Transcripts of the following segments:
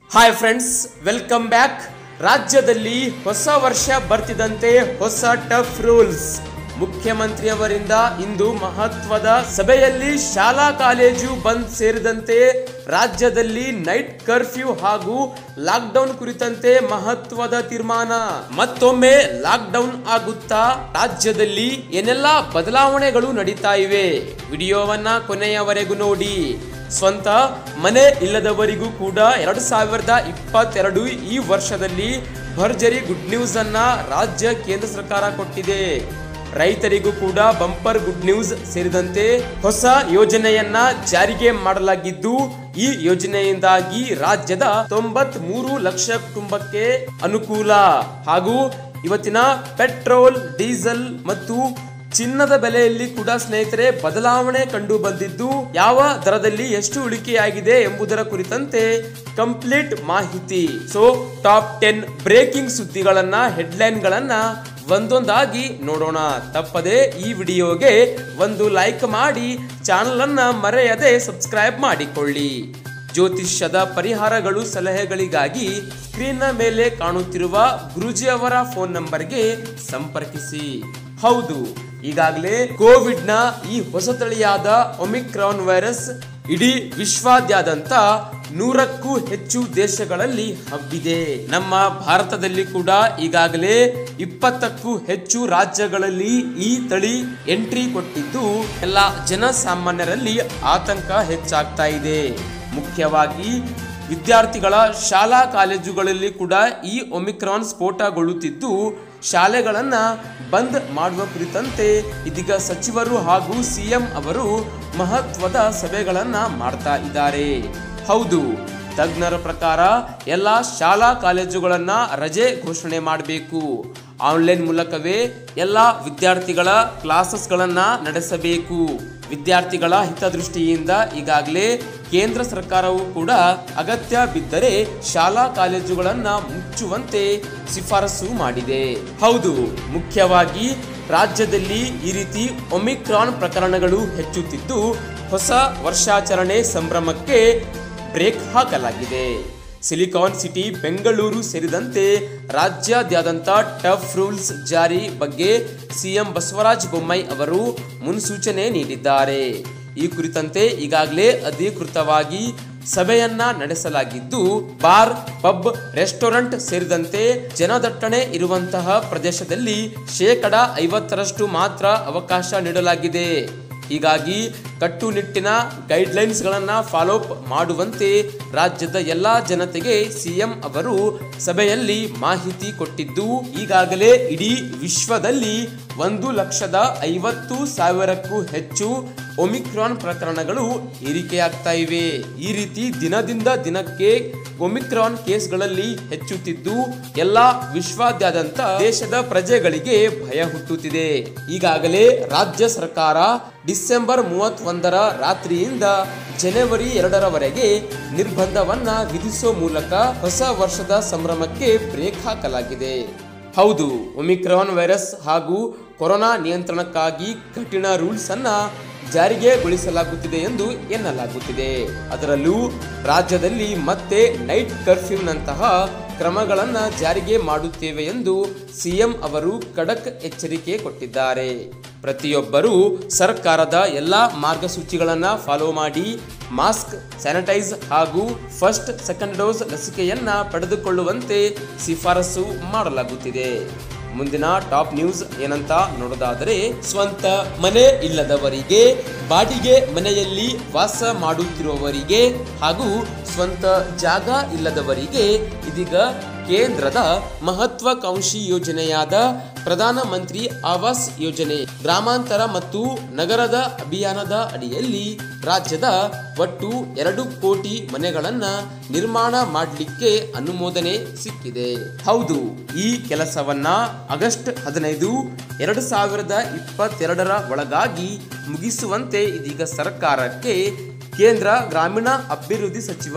hi friends welcome back ರಾಜ್ಯದಲ್ಲಿ ಹೊಸ ವರ್ಷ ಬರ್ತಿದಂತೆ ಹೊಸ ಟಫ್ ರೂಲ್ಸ್ ಮುಖ್ಯಮಂತ್ರಿಯವರಿಂದ ಇಂದು ಮಹತ್ವದ ಸಭೆಯಲ್ಲಿ ಶಾಲಾ ಕಾಲೇಜು ಬಂದ್ ಸೇರಿದಂತೆ ರಾಜ್ಯದಲ್ಲಿ ನೈಟ್ ಕರ್ಫ್ಯೂ ಹಾಗೂ ಲಾಕ್ಡೌನ್ ಕುರಿತಂತೆ ಮಹತ್ವದ ತೀರ್ಮಾನ ಮತ್ತೊಮ್ಮೆ ಲಾಕ್ಡೌನ್ ಆಗುತ್ತಾ ರಾಜ್ಯದಲ್ಲಿ ಏನೆಲ್ಲ ಬದಲಾವಣೆಗಳು ನಡೀತಾ ಇವೆ ವಿಡಿಯೋವನ್ನ ಕೊನೆಯವರೆಗೂ ನೋಡಿ ಸ್ವಂತ ಮನೆ ಇಲ್ಲದವರಿಗೂ ಕೂಡ ಎರಡು ಸಾವಿರದ ಇಪ್ಪತ್ತೆರಡು ಈ ವರ್ಷದಲ್ಲಿ ಭರ್ಜರಿ ಗುಡ್ ನ್ಯೂಸ್ ಅನ್ನ ರಾಜ್ಯ ಕೇಂದ್ರ ಸರ್ಕಾರ ಕೊಟ್ಟಿದೆ ರೈತರಿಗೂ ಕೂಡ ಬಂಪರ್ ಗುಡ್ ನ್ಯೂಸ್ ಸೇರಿದಂತೆ ಹೊಸ ಯೋಜನೆಯನ್ನ ಜಾರಿಗೆ ಮಾಡಲಾಗಿದ್ದು ಈ ಯೋಜನೆಯಿಂದಾಗಿ ರಾಜ್ಯದ ತೊಂಬತ್ ಮೂರು ಲಕ್ಷ ಕುಟುಂಬಕ್ಕೆ ಅನುಕೂಲ ಹಾಗೂ ಇವತ್ತಿನ ಪೆಟ್ರೋಲ್ ಡೀಸೆಲ್ ಮತ್ತು ಚಿನ್ನದ ಬೆಲೆಯಲ್ಲಿ ಕೂಡ ಸ್ನೇಹಿತರೆ ಬದಲಾವಣೆ ಕಂಡು ಬಂದಿದ್ದು ಯಾವ ದರದಲ್ಲಿ ಎಷ್ಟು ಉಳಿಕೆಯಾಗಿದೆ ಎಂಬುದರ ಕುರಿತಂತೆ ಕಂಪ್ಲೀಟ್ ಮಾಹಿತಿ ಸೊ ಟಾಪ್ ಟೆನ್ ಬ್ರೇಕಿಂಗ್ ಸುದ್ದಿಗಳನ್ನ ಹೆಡ್ಲೈನ್ ಗಳನ್ನ ಒಂದೊಂದಾಗಿ ನೋಡೋಣ ತಪ್ಪದೆ ಈ ವಿಡಿಯೋಗೆ ಒಂದು ಲೈಕ್ ಮಾಡಿ ಚಾನಲ್ ಅನ್ನ ಮರೆಯದೆ ಸಬ್ಸ್ಕ್ರೈಬ್ ಮಾಡಿಕೊಳ್ಳಿ ಜ್ಯೋತಿಷ್ಯದ ಪರಿಹಾರಗಳು ಸಲಹೆಗಳಿಗಾಗಿ ಸ್ಕ್ರೀನ್ನ ಮೇಲೆ ಕಾಣುತ್ತಿರುವ ಗುರುಜಿಯವರ ಫೋನ್ ನಂಬರ್ಗೆ ಸಂಪರ್ಕಿಸಿ ಹೌದು ಈಗಾಗಲೇ ಕೋವಿಡ್ ನ ಈ ಹೊಸ ತಳಿಯಾದ ಒಮಿಕ್ರಾನ್ ವೈರಸ್ ಇಡೀ ವಿಶ್ವಾದ್ಯಂತ ನೂರಕ್ಕೂ ಹೆಚ್ಚು ದೇಶಗಳಲ್ಲಿ ಹಬ್ಬಿದೆ ನಮ್ಮ ಭಾರತದಲ್ಲಿ ಕೂಡ ಈಗಾಗಲೇ ಇಪ್ಪತ್ತಕ್ಕೂ ಹೆಚ್ಚು ರಾಜ್ಯಗಳಲ್ಲಿ ಈ ತಳಿ ಎಂಟ್ರಿ ಕೊಟ್ಟಿದ್ದು ಎಲ್ಲ ಜನಸಾಮಾನ್ಯರಲ್ಲಿ ಆತಂಕ ಹೆಚ್ಚಾಗ್ತಾ ಇದೆ ಮುಖ್ಯವಾಗಿ ವಿದ್ಯಾರ್ಥಿಗಳ ಶಾಲಾ ಕಾಲೇಜುಗಳಲ್ಲಿ ಕೂಡ ಈ ಒಮಿಕ್ರಾನ್ ಸ್ಫೋಟಗೊಳ್ಳುತ್ತಿದ್ದು ಶಾಲೆಗಳನ್ನ ಬಂದ್ ಮಾಡುವ ಕುರಿತಂತೆ ಇದೀಗ ಸಚಿವರು ಹಾಗೂ ಸಿಎಂ ಅವರು ಮಹತ್ವದ ಸಭೆಗಳನ್ನ ಮಾಡ್ತಾ ಇದ್ದಾರೆ ಹೌದು ತಜ್ಞರ ಪ್ರಕಾರ ಎಲ್ಲ ಶಾಲಾ ಕಾಲೇಜುಗಳನ್ನ ರಜೆ ಘೋಷಣೆ ಮಾಡಬೇಕು ಆನ್ಲೈನ್ ಮೂಲಕವೇ ಎಲ್ಲ ವಿದ್ಯಾರ್ಥಿಗಳ ಕ್ಲಾಸಸ್ಗಳನ್ನ ನಡೆಸಬೇಕು ವಿದ್ಯಾರ್ಥಿಗಳ ಹಿತದೃಷ್ಟಿಯಿಂದ ಈಗಾಗಲೇ ಕೇಂದ್ರ ಸರ್ಕಾರವು ಕೂಡ ಅಗತ್ಯ ಬಿದ್ದರೆ ಶಾಲಾ ಕಾಲೇಜುಗಳನ್ನ ಮುಚ್ಚುವಂತೆ ಶಿಫಾರಸು ಮಾಡಿದೆ ಹೌದು ಮುಖ್ಯವಾಗಿ ರಾಜ್ಯದಲ್ಲಿ ಈ ರೀತಿ ಒಮಿಕ್ರಾನ್ ಪ್ರಕರಣಗಳು ಹೆಚ್ಚುತ್ತಿದ್ದು ಹೊಸ ವರ್ಷಾಚರಣೆ ಸಂಭ್ರಮಕ್ಕೆ ಬ್ರೇಕ್ ಹಾಕಲಾಗಿದೆ ಸಿಲಿಕಾನ್ ಸಿಟಿ ಬೆಂಗಳೂರು ಸೇರಿದಂತೆ ರಾಜ್ಯಾದ್ಯಂತ ಟಫ್ ರೂಲ್ಸ್ ಜಾರಿ ಬಗ್ಗೆ ಸಿಎಂ ಬಸವರಾಜ ಬೊಮ್ಮಾಯಿ ಅವರು ಮುನ್ಸೂಚನೆ ನೀಡಿದ್ದಾರೆ ಈ ಕುರಿತಂತೆ ಈಗಾಗಲೇ ಅಧಿಕೃತವಾಗಿ ಸಭೆಯನ್ನ ನಡೆಸಲಾಗಿದ್ದು ಬಾರ್ ಪಬ್ ರೆಸ್ಟೋರೆಂಟ್ ಸೇರಿದಂತೆ ಜನದಟ್ಟಣೆ ಇರುವಂತಹ ಪ್ರದೇಶದಲ್ಲಿ ಶೇಕಡ ಐವತ್ತರಷ್ಟು ಮಾತ್ರ ಅವಕಾಶ ನೀಡಲಾಗಿದೆ ಹೀಗಾಗಿ ಕಟ್ಟುನಿಟ್ಟಿನ ಗೈಡ್ಲೈನ್ಸ್ ಗಳನ್ನ ಫಾಲೋಅಪ್ ಮಾಡುವಂತೆ ರಾಜ್ಯದ ಎಲ್ಲಾ ಜನತೆಗೆ ಸಿಎಂ ಅವರು ಸಭೆಯಲ್ಲಿ ಮಾಹಿತಿ ಕೊಟ್ಟಿದ್ದು ಈಗಾಗಲೇ ಇಡೀ ವಿಶ್ವದಲ್ಲಿ ಒಂದು ಲಕ್ಷದ ಐವತ್ತು ಸಾವಿರಕ್ಕೂ ಹೆಚ್ಚು ಒಮಿಕ್ರಾನ್ ಪ್ರಕರಣಗಳು ಏರಿಕೆಯಾಗ್ತಾ ಇವೆ ಈ ರೀತಿ ದಿನದಿಂದ ದಿನಕ್ಕೆ ಒಮಿಕ್ರಾನ್ ಕೇಸ್ಗಳಲ್ಲಿ ಹೆಚ್ಚುತ್ತಿದ್ದು ಎಲ್ಲಾ ವಿಶ್ವಾದ್ಯಂತ ದೇಶದ ಪ್ರಜೆಗಳಿಗೆ ಭಯ ಹುಟ್ಟುತ್ತಿದೆ ಈಗಾಗಲೇ ರಾಜ್ಯ ಸರ್ಕಾರ ಡಿಸೆಂಬರ್ ಮೂವತ್ತೊಂದರ ರಾತ್ರಿಯಿಂದ ಜನವರಿ ಎರಡರವರೆಗೆ ನಿರ್ಬಂಧವನ್ನ ವಿಧಿಸುವ ಮೂಲಕ ಹೊಸ ವರ್ಷದ ಸಂಭ್ರಮಕ್ಕೆ ಬ್ರೇಕ್ ಹಾಕಲಾಗಿದೆ ಹೌದು ಒಮಿಕ್ರಾನ್ ವೈರಸ್ ಹಾಗೂ ಕೊರೋನಾ ನಿಯಂತ್ರಣಕ್ಕಾಗಿ ಕಠಿಣ ರೂಲ್ಸ್ ಅನ್ನ ಜಾರಿಗೆಗೊಳಿಸಲಾಗುತ್ತಿದೆ ಎಂದು ಎನ್ನಲಾಗುತ್ತಿದೆ ಅದರಲ್ಲೂ ರಾಜ್ಯದಲ್ಲಿ ಮತ್ತೆ ನೈಟ್ ಕರ್ಫ್ಯೂನಂತಹ ಕ್ರಮಗಳನ್ನ ಜಾರಿಗೆ ಮಾಡುತ್ತೇವೆ ಎಂದು ಸಿಎಂ ಅವರು ಖಡಕ್ ಎಚ್ಚರಿಕೆ ಕೊಟ್ಟಿದ್ದಾರೆ ಪ್ರತಿಯೊಬ್ಬರೂ ಸರ್ಕಾರದ ಎಲ್ಲಾ ಮಾರ್ಗಸೂಚಿಗಳನ್ನ ಫಾಲೋ ಮಾಡಿ ಮಾಸ್ಕ್ ಸ್ಯಾನಿಟೈಸ್ ಹಾಗೂ ಫಸ್ಟ್ ಸೆಕೆಂಡ್ ಡೋಸ್ ಲಸಿಕೆಯನ್ನ ಪಡೆದುಕೊಳ್ಳುವಂತೆ ಶಿಫಾರಸು ಮಾಡಲಾಗುತ್ತಿದೆ ಮುಂದಿನ ಟಾಪ್ ನ್ಯೂಸ್ ಏನಂತ ನೋಡೋದಾದರೆ ಸ್ವಂತ ಮನೆ ಇಲ್ಲದವರಿಗೆ ಬಾಡಿಗೆ ಮನೆಯಲ್ಲಿ ವಾಸ ಮಾಡುತ್ತಿರುವವರಿಗೆ ಹಾಗೂ ಸ್ವಂತ ಜಾಗ ಇಲ್ಲದವರಿಗೆ ಇದೀಗ ಕೇಂದ್ರದ ಮಹತ್ವಾಕಾಂಕ್ಷಿ ಯೋಜನೆಯಾದ ಪ್ರಧಾನಮಂತ್ರಿ ಆವಾಸ್ ಯೋಜನೆ ಗ್ರಾಮಾಂತರ ಮತ್ತು ನಗರದ ಅಭಿಯಾನದ ಅಡಿಯಲ್ಲಿ ರಾಜ್ಯದ ಒಟ್ಟು ಎರಡು ಕೋಟಿ ಮನೆಗಳನ್ನ ನಿರ್ಮಾಣ ಮಾಡಲಿಕ್ಕೆ ಅನುಮೋದನೆ ಸಿಕ್ಕಿದೆ ಹೌದು ಈ ಕೆಲಸವನ್ನ ಆಗಸ್ಟ್ ಹದಿನೈದು ಎರಡು ಸಾವಿರದ ಇಪ್ಪತ್ತೆರಡರ ಒಳಗಾಗಿ ಮುಗಿಸುವಂತೆ ಇದೀಗ ಸರ್ಕಾರಕ್ಕೆ ಕೇಂದ್ರ ಗ್ರಾಮೀಣ ಅಭಿವೃದ್ಧಿ ಸಚಿವ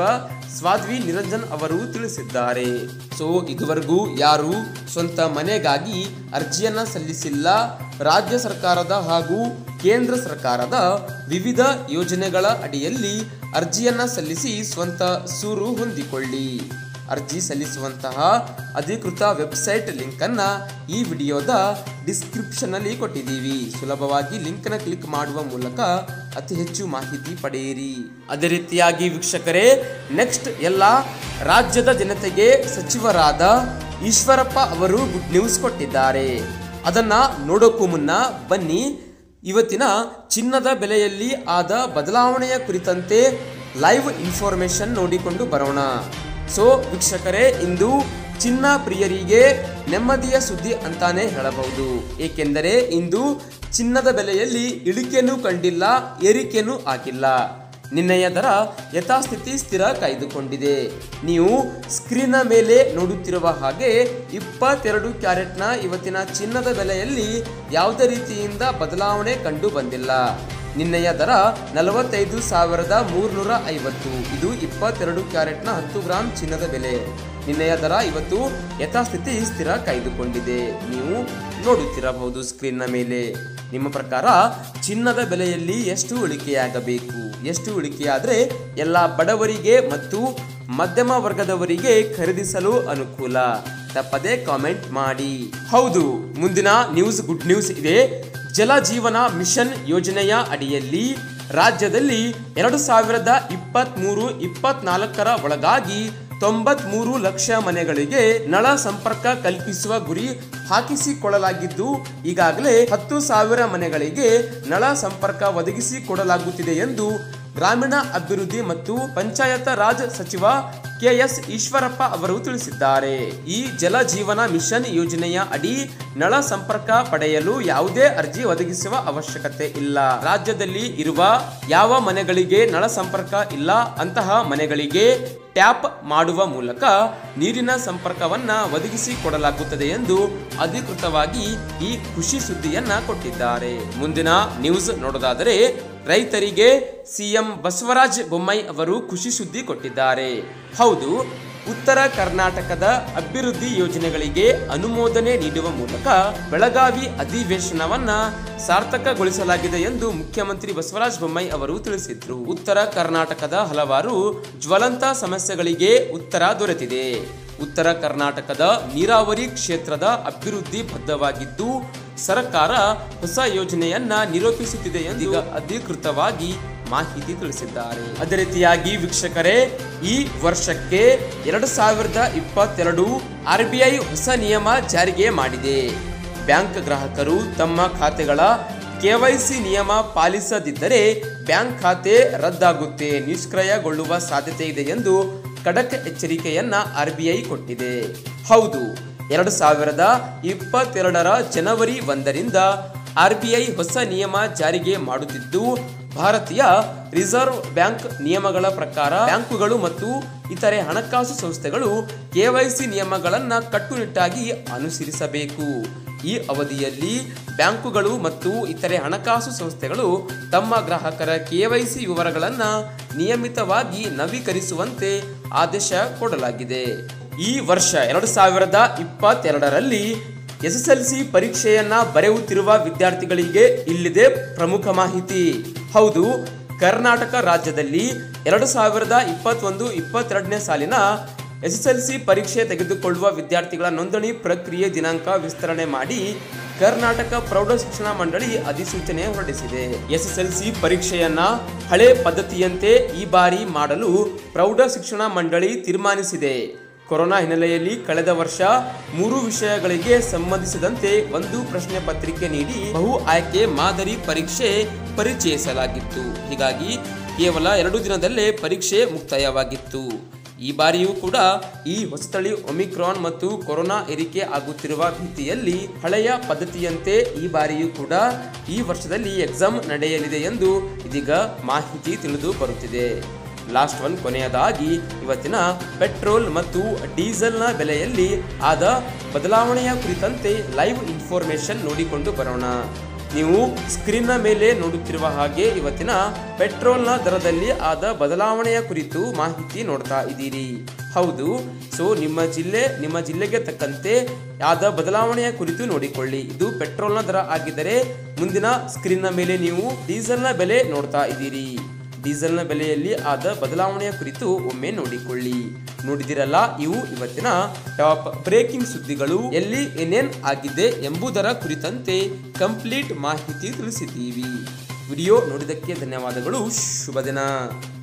ಸ್ವಾದ್ವಿ ನಿರಂಜನ್ ಅವರು ತಿಳಿಸಿದ್ದಾರೆ ಸೊ ಇದುವರೆಗೂ ಯಾರು ಸ್ವಂತ ಮನೆಗಾಗಿ ಅರ್ಜಿಯನ್ನ ಸಲ್ಲಿಸಿಲ್ಲ ರಾಜ್ಯ ಸರ್ಕಾರದ ಹಾಗೂ ಕೇಂದ್ರ ಸರ್ಕಾರದ ವಿವಿಧ ಯೋಜನೆಗಳ ಅಡಿಯಲ್ಲಿ ಅರ್ಜಿಯನ್ನ ಸಲ್ಲಿಸಿ ಸ್ವಂತ ಸೂರು ಹೊಂದಿಕೊಳ್ಳಿ ಅರ್ಜಿ ಸಲ್ಲಿಸುವಂತಹ ಅಧಿಕೃತ ವೆಬ್ಸೈಟ್ ಲಿಂಕ್ ಅನ್ನ ಈ ವಿಡಿಯೋದ ಡಿಸ್ಕ್ರಿಪ್ಷನ್ ಅಲ್ಲಿ ಕೊಟ್ಟಿದ್ದೀವಿ ಸುಲಭವಾಗಿ ಲಿಂಕ್ ನ ಕ್ಲಿಕ್ ಮಾಡುವ ಮೂಲಕ ಅತಿ ಹೆಚ್ಚು ಮಾಹಿತಿ ಪಡೆಯಿರಿ ಅದೇ ರೀತಿಯಾಗಿ ವೀಕ್ಷಕರೇ ನೆಕ್ಸ್ಟ್ ಎಲ್ಲ ರಾಜ್ಯದ ಜನತೆಗೆ ಸಚಿವರಾದ ಈಶ್ವರಪ್ಪ ಅವರು ಗುಡ್ ನ್ಯೂಸ್ ಕೊಟ್ಟಿದ್ದಾರೆ ಅದನ್ನ ನೋಡೋಕ್ಕೂ ಮುನ್ನ ಬನ್ನಿ ಇವತ್ತಿನ ಚಿನ್ನದ ಬೆಲೆಯಲ್ಲಿ ಆದ ಬದಲಾವಣೆಯ ಕುರಿತಂತೆ ಲೈವ್ ಇನ್ಫಾರ್ಮೇಶನ್ ನೋಡಿಕೊಂಡು ಬರೋಣ ಸೊ ವೀಕ್ಷಕರೇ ಇಂದು ಚಿನ್ನ ಪ್ರಿಯರಿಗೆ ನೆಮ್ಮದಿಯ ಸುದ್ದಿ ಅಂತಾನೆ ಹೇಳಬಹುದು ಏಕೆಂದರೆ ಇಂದು ಚಿನ್ನದ ಬೆಲೆಯಲ್ಲಿ ಇಳಿಕೆನೂ ಕಂಡಿಲ್ಲ ಏರಿಕೆನೂ ಆಗಿಲ್ಲ ನಿನ್ನೆಯ ದರ ಯಥಾಸ್ಥಿತಿ ಸ್ಥಿರ ಕಾಯ್ದುಕೊಂಡಿದೆ ನೀವು ಸ್ಕ್ರೀನ್ನ ಮೇಲೆ ನೋಡುತ್ತಿರುವ ಹಾಗೆ ಇಪ್ಪತ್ತೆರಡು ಕ್ಯಾರೆಟ್ನ ಇವತ್ತಿನ ಚಿನ್ನದ ಬೆಲೆಯಲ್ಲಿ ಯಾವುದೇ ರೀತಿಯಿಂದ ಬದಲಾವಣೆ ಕಂಡು ಬಂದಿಲ್ಲ ನಿನ್ನೆಯ ದರ ನಲವತ್ತೈದು ಸಾವಿರದ ಮೂರ್ನೂರ ಐವತ್ತು ಇದು ಇಪ್ಪತ್ತೆರಡು ಕ್ಯಾರೆಟ್ನ ಹತ್ತು ಗ್ರಾಂ ಚಿನ್ನದ ಬೆಲೆ ನಿನ್ನೆಯ ದರ ಇವತ್ತು ಯಥಾಸ್ಥಿತಿ ಸ್ಥಿರ ಕಾಯ್ದುಕೊಂಡಿದೆ ನೀವು ನೋಡುತ್ತಿರಬಹುದು ಸ್ಕ್ರೀನ್ನ ಮೇಲೆ ನಿಮ್ಮ ಪ್ರಕಾರ ಚಿನ್ನದ ಬೆಲೆಯಲ್ಲಿ ಎಷ್ಟು ಇಳಿಕೆಯಾಗಬೇಕು ಎಷ್ಟು ಇಳಿಕೆಯಾದರೆ ಎಲ್ಲ ಬಡವರಿಗೆ ಮತ್ತು ಮಧ್ಯಮ ವರ್ಗದವರಿಗೆ ಖರೀದಿಸಲು ಅನುಕೂಲ ತಪ್ಪದೆ ಕಾಮೆಂಟ್ ಮಾಡಿ ಹೌದು ಮುಂದಿನ ನ್ಯೂಸ್ ಗುಡ್ ನ್ಯೂಸ್ ಇದೆ ಜಲ ಜೀವನ ಮಿಷನ್ ಯೋಜನೆಯ ಅಡಿಯಲ್ಲಿ ರಾಜ್ಯದಲ್ಲಿ ಎರಡು ಸಾವಿರದ ಇಪ್ಪತ್ತ್ಮೂರು ಇಪ್ಪತ್ನಾಲ್ಕರ ಒಳಗಾಗಿ ತೊಂಬತ್ಮೂರು ಲಕ್ಷ ಮನೆಗಳಿಗೆ ನಳ ಸಂಪರ್ಕ ಕಲ್ಪಿಸುವ ಗುರಿ ಹಾಕಿಸಿಕೊಳ್ಳಲಾಗಿದ್ದು ಈಗಾಗಲೇ ಹತ್ತು ಸಾವಿರ ಮನೆಗಳಿಗೆ ನಳ ಸಂಪರ್ಕ ಒದಗಿಸಿಕೊಡಲಾಗುತ್ತಿದೆ ಎಂದು ಗ್ರಾಮೀಣ ಅಭಿವೃದ್ಧಿ ಮತ್ತು ಪಂಚಾಯತ ರಾಜ್ ಸಚಿವ ಕೆಎಸ್ ಈಶ್ವರಪ್ಪ ಅವರು ತಿಳಿಸಿದ್ದಾರೆ ಈ ಜಲ ಜೀವನ ಮಿಷನ್ ಯೋಜನೆಯ ಅಡಿ ನಳ ಸಂಪರ್ಕ ಪಡೆಯಲು ಯಾವುದೇ ಅರ್ಜಿ ಒದಗಿಸುವ ಅವಶ್ಯಕತೆ ಇಲ್ಲ ರಾಜ್ಯದಲ್ಲಿ ಇರುವ ಯಾವ ಮನೆಗಳಿಗೆ ನಳ ಸಂಪರ್ಕ ಇಲ್ಲ ಅಂತಹ ಮನೆಗಳಿಗೆ ಟ್ಯಾಪ್ ಮಾಡುವ ಮೂಲಕ ನೀರಿನ ಸಂಪರ್ಕವನ್ನ ಒದಗಿಸಿ ಕೊಡಲಾಗುತ್ತದೆ ಎಂದು ಅಧಿಕೃತವಾಗಿ ಈ ಖುಷಿ ಸುದ್ದಿಯನ್ನ ಕೊಟ್ಟಿದ್ದಾರೆ ಮುಂದಿನ ನ್ಯೂಸ್ ನೋಡೋದಾದರೆ ರೈತರಿಗೆ ಸಿಎಂ ಬಸವರಾಜ ಬೊಮ್ಮಾಯಿ ಅವರು ಖುಷಿ ಸುದ್ದಿ ಕೊಟ್ಟಿದ್ದಾರೆ ಹೌದು ಉತ್ತರ ಕರ್ನಾಟಕದ ಅಭಿವೃದ್ಧಿ ಯೋಜನೆಗಳಿಗೆ ಅನುಮೋದನೆ ನೀಡುವ ಮೂಲಕ ಬೆಳಗಾವಿ ಅಧಿವೇಶನವನ್ನ ಸಾರ್ಥಕಗೊಳಿಸಲಾಗಿದೆ ಎಂದು ಮುಖ್ಯಮಂತ್ರಿ ಬಸವರಾಜ ಬೊಮ್ಮಾಯಿ ಅವರು ತಿಳಿಸಿದ್ರು ಉತ್ತರ ಕರ್ನಾಟಕದ ಹಲವಾರು ಜ್ವಲಂತ ಸಮಸ್ಯೆಗಳಿಗೆ ಉತ್ತರ ದೊರೆತಿದೆ ಉತ್ತರ ಕರ್ನಾಟಕದ ನೀರಾವರಿ ಕ್ಷೇತ್ರದ ಅಭಿವೃದ್ಧಿ ಬದ್ಧವಾಗಿದ್ದು ಸರ್ಕಾರ ಹೊಸ ಯೋಜನೆಯನ್ನ ನಿರೂಪಿಸುತ್ತಿದೆ ಎಂದು ಈಗ ಅಧಿಕೃತವಾಗಿ ಮಾಹಿತಿ ತಿಳಿಸಿದ್ದಾರೆ ಅದೇ ರೀತಿಯಾಗಿ ವೀಕ್ಷಕರೇ ಈ ವರ್ಷಕ್ಕೆ ಎರಡು ಸಾವಿರದ ಇಪ್ಪತ್ತೆರಡು ಆರ್ ಬಿ ಐ ಹೊಸ ನಿಯಮ ಜಾರಿಗೆ ಮಾಡಿದೆ ಬ್ಯಾಂಕ್ ಗ್ರಾಹಕರು ತಮ್ಮ ಖಾತೆಗಳ ಕೆವೈಸಿ ನಿಯಮ ಪಾಲಿಸದಿದ್ದರೆ ಬ್ಯಾಂಕ್ ಖಾತೆ ರದ್ದಾಗುತ್ತೆ ನಿಷ್ಕ್ರಿಯಗೊಳ್ಳುವ ಸಾಧ್ಯತೆ ಇದೆ ಎಂದು ಖಡಕ್ ಎಚ್ಚರಿಕೆಯನ್ನ ಆರ್ ಬಿ ಐ ಕೊಟ್ಟಿದೆ ಹೌದು ಎರಡು ಸಾವಿರದ ಇಪ್ಪತ್ತೆರಡರ ಜನವರಿ ಒಂದರಿಂದ ಆರ್ ಬಿ ಐ ಹೊಸ ನಿಯಮ ಜಾರಿಗೆ ಮಾಡುತ್ತಿದ್ದು ಭಾರತೀಯ ರಿಸರ್ವ್ ಬ್ಯಾಂಕ್ ನಿಯಮಗಳ ಪ್ರಕಾರ ಬ್ಯಾಂಕುಗಳು ಮತ್ತು ಇತರೆ ಹಣಕಾಸು ಸಂಸ್ಥೆಗಳು ಕೆವೈಸಿ ನಿಯಮಗಳನ್ನು ಕಟ್ಟುನಿಟ್ಟಾಗಿ ಅನುಸರಿಸಬೇಕು ಈ ಅವಧಿಯಲ್ಲಿ ಬ್ಯಾಂಕುಗಳು ಮತ್ತು ಇತರೆ ಹಣಕಾಸು ಸಂಸ್ಥೆಗಳು ತಮ್ಮ ಗ್ರಾಹಕರ ಕೆವೈಸಿ ವಿವರಗಳನ್ನು ನಿಯಮಿತವಾಗಿ ನವೀಕರಿಸುವಂತೆ ಆದೇಶ ಕೊಡಲಾಗಿದೆ ಈ ವರ್ಷ ಎರಡು ಸಾವಿರದ ಇಪ್ಪತ್ತೆರಡರಲ್ಲಿ ಎಸ್ಎಸ್ಎಲ್ಸಿ ಪರೀಕ್ಷೆಯನ್ನ ಬರೆಯುತ್ತಿರುವ ವಿದ್ಯಾರ್ಥಿಗಳಿಗೆ ಇಲ್ಲಿದೆ ಪ್ರಮುಖ ಮಾಹಿತಿ ಹೌದು ಕರ್ನಾಟಕ ರಾಜ್ಯದಲ್ಲಿ ಎರಡು ಸಾವಿರದ ಇಪ್ಪತ್ತೊಂದು ಇಪ್ಪತ್ತೆರಡನೇ ಸಾಲಿನ ಎಸ್ಎಸ್ಎಲ್ಸಿ ಪರೀಕ್ಷೆ ತೆಗೆದುಕೊಳ್ಳುವ ವಿದ್ಯಾರ್ಥಿಗಳ ನೋಂದಣಿ ಪ್ರಕ್ರಿಯೆ ದಿನಾಂಕ ವಿಸ್ತರಣೆ ಮಾಡಿ ಕರ್ನಾಟಕ ಪ್ರೌಢ ಶಿಕ್ಷಣ ಮಂಡಳಿ ಅಧಿಸೂಚನೆ ಹೊರಡಿಸಿದೆ ಎಸ್ಎಸ್ಎಲ್ಸಿ ಪರೀಕ್ಷೆಯನ್ನ ಹಳೆ ಪದ್ಧತಿಯಂತೆ ಈ ಬಾರಿ ಮಾಡಲು ಪ್ರೌಢ ಶಿಕ್ಷಣ ಮಂಡಳಿ ತೀರ್ಮಾನಿಸಿದೆ ಕೊರೋನಾ ಹಿನ್ನೆಲೆಯಲ್ಲಿ ಕಳೆದ ವರ್ಷ ಮೂರು ವಿಷಯಗಳಿಗೆ ಸಂಬಂಧಿಸಿದಂತೆ ಒಂದು ಪ್ರಶ್ನೆ ಪತ್ರಿಕೆ ನೀಡಿ ಬಹು ಆಯ್ಕೆ ಮಾದರಿ ಪರೀಕ್ಷೆ ಪರಿಚಯಿಸಲಾಗಿತ್ತು ಹೀಗಾಗಿ ಕೇವಲ ಎರಡು ದಿನದಲ್ಲೇ ಪರೀಕ್ಷೆ ಮುಕ್ತಾಯವಾಗಿತ್ತು ಈ ಬಾರಿಯೂ ಕೂಡ ಈ ಹೊಸತಳಿ ಒಮಿಕ್ರಾನ್ ಮತ್ತು ಕೊರೋನಾ ಏರಿಕೆ ಆಗುತ್ತಿರುವ ಭೀತಿಯಲ್ಲಿ ಹಳೆಯ ಪದ್ಧತಿಯಂತೆ ಈ ಬಾರಿಯೂ ಕೂಡ ಈ ವರ್ಷದಲ್ಲಿ ಎಕ್ಸಾಮ್ ನಡೆಯಲಿದೆ ಎಂದು ಇದೀಗ ಮಾಹಿತಿ ತಿಳಿದು ಬರುತ್ತಿದೆ ಲಾಸ್ಟ್ ಒನ್ ಕೊನೆಯದಾಗಿ ಇವತ್ತಿನ ಪೆಟ್ರೋಲ್ ಮತ್ತು ಡೀಸೆಲ್ನ ಬೆಲೆಯಲ್ಲಿ ಆದ ಬದಲಾವಣೆಯ ಕುರಿತಂತೆ ಲೈವ್ ಇನ್ಫಾರ್ಮೇಶನ್ ನೋಡಿಕೊಂಡು ಬರೋಣ ನೀವು ಸ್ಕ್ರೀನ್ನ ಮೇಲೆ ನೋಡುತ್ತಿರುವ ಹಾಗೆ ಇವತ್ತಿನ ಪೆಟ್ರೋಲ್ನ ದರದಲ್ಲಿ ಆದ ಬದಲಾವಣೆಯ ಕುರಿತು ಮಾಹಿತಿ ನೋಡ್ತಾ ಇದ್ದೀರಿ ಹೌದು ಸೊ ನಿಮ್ಮ ಜಿಲ್ಲೆ ನಿಮ್ಮ ಜಿಲ್ಲೆಗೆ ತಕ್ಕಂತೆ ಆದ ಬದಲಾವಣೆಯ ಕುರಿತು ನೋಡಿಕೊಳ್ಳಿ ಇದು ಪೆಟ್ರೋಲ್ನ ದರ ಆಗಿದ್ದರೆ ಮುಂದಿನ ಸ್ಕ್ರೀನ್ನ ಮೇಲೆ ನೀವು ಡೀಸೆಲ್ನ ಬೆಲೆ ನೋಡ್ತಾ ಇದ್ದೀರಿ ಡೀಸೆಲ್ನ ಬೆಲೆಯಲ್ಲಿ ಆದ ಬದಲಾವಣೆಯ ಕುರಿತು ಒಮ್ಮೆ ನೋಡಿಕೊಳ್ಳಿ ನೋಡಿದಿರಲ್ಲ ಇವು ಇವತ್ತಿನ ಟಾಪ್ ಬ್ರೇಕಿಂಗ್ ಸುದ್ದಿಗಳು ಎಲ್ಲಿ ಏನೇನ್ ಆಗಿದೆ ಎಂಬುದರ ಕುರಿತಂತೆ ಕಂಪ್ಲೀಟ್ ಮಾಹಿತಿ ತಿಳಿಸಿದ್ದೀವಿ ವಿಡಿಯೋ ನೋಡಿದ್ದಕ್ಕೆ ಧನ್ಯವಾದಗಳು ಶುಭ ದಿನ